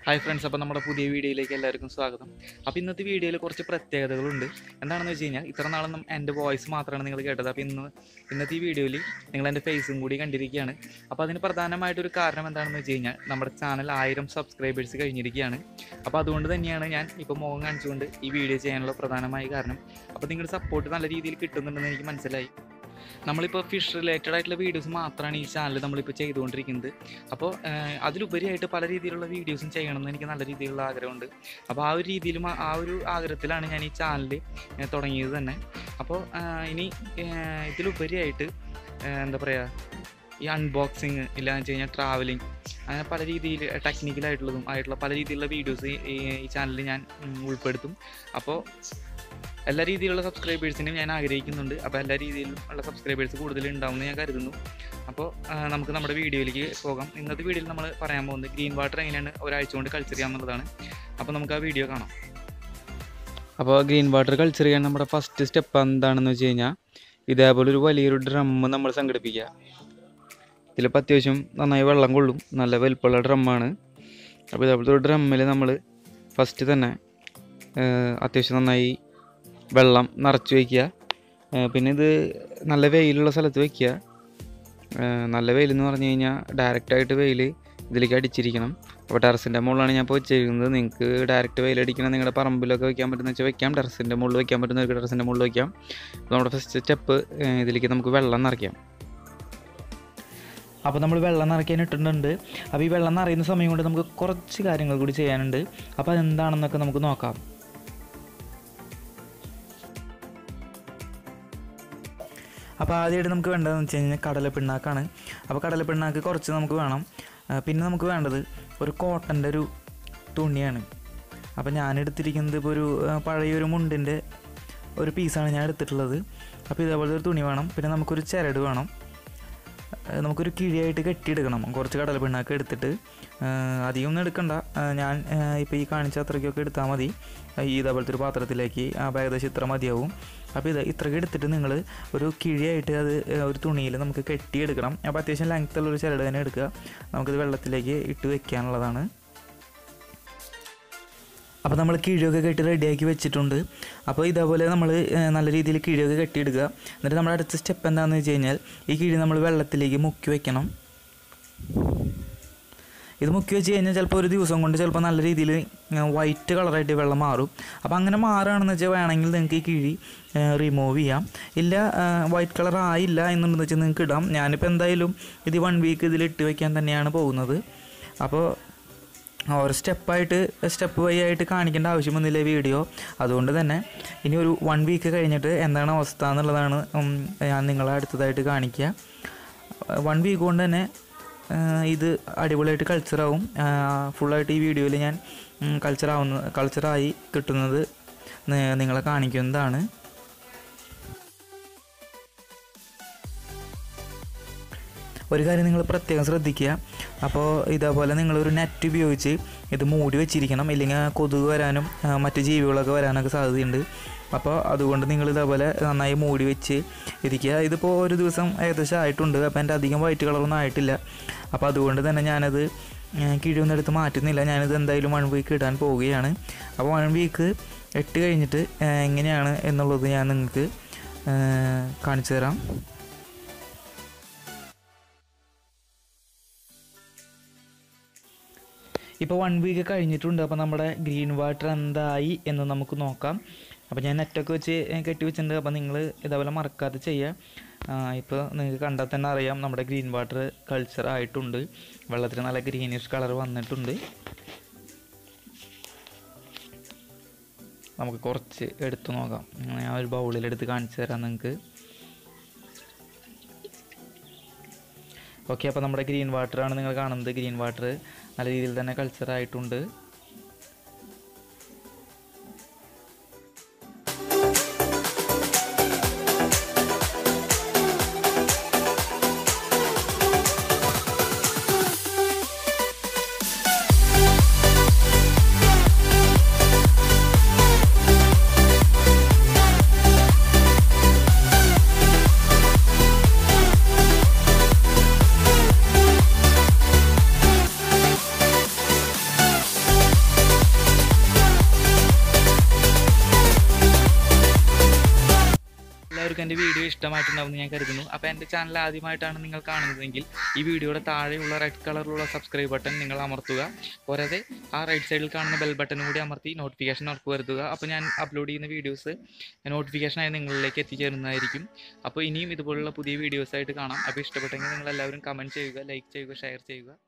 hi friends അപ്പോൾ നമ്മുടെ പുതിയ വീഡിയോയിലേക്ക് എല്ലാവർക്കും സ്വാഗതം അപ്പോൾ ഇന്നത്തെ വീഡിയോയിൽ കുറച്ച് പ്രത്യേകതകളുണ്ട് എന്താണെന്ന് വെച്ച് കഴിഞ്ഞാൽ ഇത്ര നാളൊന്നും എൻ്റെ വോയിസ് മാത്രമാണ് നിങ്ങൾ കേട്ടത് അപ്പോൾ ഇന്ന് ഇന്നത്തെ ഈ വീഡിയോയിൽ നിങ്ങൾ എൻ്റെ ഫേസും കൂടി കണ്ടിരിക്കുകയാണ് അപ്പോൾ അതിന് പ്രധാനമായിട്ടൊരു കാരണം എന്താണെന്ന് വെച്ച് കഴിഞ്ഞാൽ നമ്മുടെ ചാനൽ ആയിരം സബ്സ്ക്രൈബേഴ്സ് കഴിഞ്ഞിരിക്കുകയാണ് അപ്പോൾ അതുകൊണ്ട് തന്നെയാണ് ഞാൻ ഇപ്പോൾ മുഖം കാണിച്ചുകൊണ്ട് ഈ വീഡിയോ ചെയ്യാനുള്ള പ്രധാനമായ കാരണം അപ്പോൾ നിങ്ങളുടെ സപ്പോർട്ട് നല്ല രീതിയിൽ കിട്ടുന്നുണ്ടെന്ന് എനിക്ക് മനസ്സിലായി നമ്മളിപ്പോൾ ഫിഷ് റിലേറ്റഡ് ആയിട്ടുള്ള വീഡിയോസ് മാത്രമാണ് ഈ ചാനൽ നമ്മളിപ്പോൾ ചെയ്തുകൊണ്ടിരിക്കുന്നത് അപ്പോൾ അതിലുപരിയായിട്ട് പല രീതിയിലുള്ള വീഡിയോസും ചെയ്യണമെന്ന് എനിക്ക് നല്ല രീതിയിലുള്ള ആഗ്രഹമുണ്ട് അപ്പോൾ ആ ഒരു രീതിയിലും ആ- ആ ഒരു ആഗ്രഹത്തിലാണ് ഞാൻ ഈ ചാനൽ തുടങ്ങിയത് തന്നെ അപ്പോൾ ഇനി ഏഹ്, ഇതിലുപരിയായിട്ട് ഏഹ്, എന്താ പറയുക ഈ അൺബോക്സിങ് ഇല്ലാന്ന് വെച്ച് കഴിഞ്ഞാൽ ട്രാവലിംഗ് അങ്ങനെ പല രീതിയിൽ ടെക്നിക്കലായിട്ടുള്ളതും ആയിട്ടുള്ള പല രീതിയിലുള്ള വീഡിയോസ് ഈ ഈ ചാനലിൽ ഞാൻ ഉം, ഉൾപ്പെടുത്തും അപ്പോൾ എല്ലാ രീതിയിലുള്ള സബ്സ്ക്രൈബേഴ്സിനും ഞാൻ ആഗ്രഹിക്കുന്നുണ്ട് അപ്പോൾ എല്ലാ രീതിയിലും ഉള്ള സബ്സ്ക്രൈബേഴ്സ് കൂടുതൽ ഉണ്ടാവുമെന്ന് ഞാൻ കരുതുന്നു അപ്പോൾ ആ, നമുക്ക് നമ്മുടെ വീഡിയോയിലേക്ക് പോകാം ഇന്നത്തെ വീഡിയോയിൽ നമ്മൾ പറയാൻ പോകുന്നത് ഗ്രീൻ വാട്ടർ എങ്ങനെയാണ് ഒരാഴ്ച കൊണ്ട് കൾച്ചർ ചെയ്യാമെന്നുള്ളതാണ് അപ്പോൾ നമുക്ക് ആ വീഡിയോ കാണാം അപ്പോൾ ഗ്രീൻ വാട്ടർ കൾച്ചർ ചെയ്യാൻ നമ്മുടെ ഫസ്റ്റ് സ്റ്റെപ്പ് എന്താണെന്ന് വെച്ച് കഴിഞ്ഞാൽ ഇതേപോലെ ഒരു വലിയൊരു ഡ്രം നമ്മൾ സംഘടിപ്പിക്കുക ഇതിലിപ്പോൾ അത്യാവശ്യം നന്നായി വെള്ളം കൊള്ളും നല്ല വലിപ്പമുള്ള ഡ്രമ്മാണ് അപ്പോൾ ഇതേപോലത്തെ ഒരു ഡ്രമ്മിൽ നമ്മൾ ഫസ്റ്റ് തന്നെ ആ, അത്യാവശ്യം നന്നായി വെള്ളം നിറച്ച് വയ്ക്കുക ആ, പിന്നെ ഇത് നല്ല വെയിലുള്ള സ്ഥലത്ത് വയ്ക്കുക ആ, നല്ല വെയിലെന്ന് പറഞ്ഞു കഴിഞ്ഞാൽ ഡയറക്റ്റായിട്ട് വെയിൽ ഇതിലേക്ക് അടിച്ചിരിക്കണം അപ്പോൾ ടെറസിൻ്റെ മുകളിലാണ് ഞാൻ ഇപ്പോൾ വെച്ചിരിക്കുന്നത് നിങ്ങൾക്ക് ഡയറക്റ്റ് വെയിലടിക്കണം നിങ്ങളുടെ പറമ്പിലൊക്കെ വെക്കാൻ പറ്റുന്ന വെച്ചാൽ വെക്കാം ടെറസിൻ്റെ മുകളിൽ വെക്കാൻ പറ്റുന്നവർക്ക് ടെറസിൻ്റെ മുകളിൽ വെക്കാം അപ്പോൾ നമ്മുടെ ഫസ്റ്റ് സ്റ്റെപ്പ് ഇതിലേക്ക് നമുക്ക് വെള്ളം നിറയ്ക്കാം അപ്പോൾ നമ്മൾ വെള്ളം നിറയ്ക്കാൻ ഇട്ടിട്ടുണ്ട് അപ്പോൾ ഈ വെള്ളം നിറയുന്ന സമയം കൊണ്ട് നമുക്ക് കുറച്ച് കാര്യങ്ങൾ കൂടി ചെയ്യാനുണ്ട് അപ്പോൾ അതെന്താണെന്നൊക്കെ നമുക്ക് നോക്കാം അപ്പോൾ ആദ്യമായിട്ട് നമുക്ക് വേണ്ടതെന്ന് വെച്ച് കഴിഞ്ഞാൽ കടലപ്പിണ്ണാക്കാണ് അപ്പോൾ കടലപ്പിണ്ണാക്ക് കുറച്ച് നമുക്ക് വേണം ആ, പിന്നെ നമുക്ക് വേണ്ടത് ഒരു കോട്ടൻ്റെ ഒരു തുണിയാണ് അപ്പോൾ ഞാൻ എടുത്തിരിക്കുന്നത് ഇപ്പോൾ ഒരു ആ, പഴയൊരു മുണ്ടിൻ്റെ ഒരു പീസാണ് ഞാൻ എടുത്തിട്ടുള്ളത് അപ്പോൾ ഇതേപോലത്തെ ഒരു തുണി വേണം പിന്നെ നമുക്കൊരു ചരട് വേണം ആ, നമുക്കൊരു കിഴിയായിട്ട് കെട്ടിയെടുക്കണം കുറച്ച് കടല പിണ്ണാക്ക് എടുത്തിട്ട് ആ, അധികം ഒന്നും എടുക്കണ്ട ആ, ഞാൻ ഇപ്പോൾ ഈ കാണിച്ച അത്രയ്ക്കൊക്കെ എടുത്താൽ മതി ആ, ഈ ഇതേപോലത്തെ ഒരു പാത്രത്തിലേക്ക് അപ്പോൾ ഏകദേശം ഇത്ര മതിയാവും അപ്പോൾ ഇത് ഇത്രയ്ക്ക് എടുത്തിട്ട് നിങ്ങൾ ഒരു കിഴിയായിട്ട് അത് ആ, ഒരു തുണിയിൽ നമുക്ക് കെട്ടിയെടുക്കണം അപ്പോൾ അത്യാവശ്യം ലെങ്ത്തുള്ള ഒരു ചരട് തന്നെ എടുക്കുക നമുക്കിത് വെള്ളത്തിലേക്ക് ഇട്ട് വെക്കാനുള്ളതാണ് അപ്പോൾ നമ്മൾ കിഴിയൊക്കെ കെട്ടി റെഡിയാക്കി വെച്ചിട്ടുണ്ട് അപ്പോൾ ഇതേപോലെ നമ്മൾ നല്ല രീതിയിൽ കിഴിയൊക്കെ കെട്ടിയിടുക എന്നിട്ട് നമ്മുടെ അടുത്ത സ്റ്റെപ്പ് എന്താണെന്ന് വെച്ച് കഴിഞ്ഞാൽ ഈ കിഴി നമ്മൾ വെള്ളത്തിലേക്ക് മുക്കി വെക്കണം ഇത് മുക്കി വെച്ച് കഴിഞ്ഞാൽ ചിലപ്പോൾ ഒരു ദിവസം കൊണ്ട് ചിലപ്പോൾ നല്ല രീതിയിൽ വൈറ്റ് കളറായിട്ട് വെള്ളം മാറും അപ്പോൾ അങ്ങനെ മാറുകയാണെന്ന് വെച്ചാൽ വേണമെങ്കിൽ നിങ്ങൾക്ക് ഈ കിഴി റിമൂവ് ചെയ്യാം ഇല്ല വൈറ്റ് കളർ ആയില്ല എന്നുണ്ടെന്ന് വെച്ചാൽ നിങ്ങൾക്ക് ഇടാം ഞാനിപ്പോൾ എന്തായാലും ഇത് വൺ വീക്ക് ഇതിൽ ഇട്ട് വെക്കാൻ തന്നെയാണ് പോകുന്നത് അപ്പോൾ ഓരോ സ്റ്റെപ്പായിട്ട് സ്റ്റെപ്പ് വൈ ആയിട്ട് കാണിക്കേണ്ട ആവശ്യമൊന്നുമില്ല വീഡിയോ അതുകൊണ്ട് തന്നെ ഇനി ഒരു വൺ വീക്ക് കഴിഞ്ഞിട്ട് എന്താണ് അവസ്ഥ എന്നുള്ളതാണ് ഉം, ഞാൻ നിങ്ങളെ അടുത്തതായിട്ട് കാണിക്കുക വൺ വീക്ക് കൊണ്ട് തന്നെ ആ, ഇത് അടിപൊളിയായിട്ട് കൾച്ചറാവും ഫുള്ളായിട്ട് ഈ വീഡിയോയിൽ ഞാൻ കൾച്ചറാവുന്ന കൾച്ചറായി കിട്ടുന്നത് നി- നിങ്ങളെ കാണിക്കുന്നതാണ് ഒരു കാര്യം നിങ്ങൾ പ്രത്യേകം ശ്രദ്ധിക്കുക അപ്പോൾ ഇതേപോലെ നിങ്ങളൊരു നെറ്റ് ഉപയോഗിച്ച് ഇത് മൂടി വെച്ചിരിക്കണം ഇല്ലെങ്കിൽ കൊതുക് വരാനും ആ, മറ്റ് ജീവികളൊക്കെ വരാനൊക്കെ സാധ്യതയുണ്ട് അപ്പോൾ അതുകൊണ്ട് നിങ്ങൾ ഇതേപോലെ നന്നായി മൂടി വെച്ച് ഇരിക്കുക ഇതിപ്പോൾ ഒരു ദിവസം ഏകദേശം ആയിട്ടുണ്ട് അപ്പോൾ എൻ്റെ അധികം വൈറ്റ് കളറൊന്നും ആയിട്ടില്ല അപ്പോൾ അതുകൊണ്ട് തന്നെ ഞാനത് ആ, കിഴിയൊന്നും എടുത്ത് മാറ്റുന്നില്ല ഞാനിത് എന്തായാലും വൺ വീക്ക് ഇടാൻ പോവുകയാണ് അപ്പോൾ വൺ വീക്ക് ഇട്ട് കഴിഞ്ഞിട്ട് ആ, എങ്ങനെയാണ് എന്നുള്ളത് ഞാൻ നിങ്ങൾക്ക് ആ, കാണിച്ചു തരാം ഇപ്പോൾ വൺ വീക്ക് കഴിഞ്ഞിട്ടുണ്ട് അപ്പോൾ നമ്മുടെ ഗ്രീൻ വാട്ടർ എന്തായി എന്ന് നമുക്ക് നോക്കാം അപ്പോൾ ഞാൻ നെറ്റൊക്കെ വെച്ച് കെട്ടി വെച്ചിട്ടുണ്ട് അപ്പോൾ നിങ്ങൾ ഇതേപോലെ മറക്കാതെ ചെയ്യുക ഇപ്പോൾ നിങ്ങൾക്ക് കണ്ടാൽ തന്നെ അറിയാം നമ്മുടെ ഗ്രീൻ വാട്ടർ കൾച്ചർ ആയിട്ടുണ്ട് വെള്ളത്തിൽ നല്ല ഗ്രീനിഷ് കളർ വന്നിട്ടുണ്ട് നമുക്ക് കുറച്ച് എടുത്തു നോക്കാം ഞാൻ ഒരു ബൗളിൽ എടുത്ത് കാണിച്ചു തരാം നിങ്ങൾക്ക് ഓക്കെ അപ്പോൾ നമ്മുടെ ഗ്രീൻ വാട്ടറാണ് നിങ്ങൾ കാണുന്നത് ഗ്രീൻ വാട്ടർ നല്ല രീതിയിൽ തന്നെ കൾച്ചർ ആയിട്ടുണ്ട് എൻ്റെ വീഡിയോ ഇഷ്ടമായിട്ടുണ്ടാവുമെന്ന് ഞാൻ കരുതുന്നു അപ്പോൾ എൻ്റെ ചാനൽ ആദ്യമായിട്ടാണ് നിങ്ങൾ കാണുന്നതെങ്കിൽ ഈ വീഡിയോയുടെ താഴെയുള്ള റെഡ് കളറിലുള്ള സബ്സ്ക്രൈബ് ബട്ടൺ നിങ്ങൾ അമർത്തുക പോരാതെ ആ റൈറ്റ് സൈഡിൽ കാണുന്ന ബെൽ ബട്ടൺ കൂടി അമർത്തി നോട്ടിഫിക്കേഷൻ ഉറപ്പ് വരുത്തുക അപ്പോൾ ഞാൻ അപ്ലോഡ് ചെയ്യുന്ന വീഡിയോസ് നോട്ടിഫിക്കേഷനായി നിങ്ങളിലേക്ക് എത്തിച്ചേരുന്നതായിരിക്കും അപ്പോൾ ഇനിയും ഇതുപോലുള്ള പുതിയ വീഡിയോസായിട്ട് കാണാം അപ്പോൾ ഇഷ്ടപ്പെട്ടെങ്കിൽ നിങ്ങൾ എല്ലാവരും കമൻറ്റ് ചെയ്യുക ലൈക്ക് ചെയ്യുക ഷെയർ ചെയ്യുക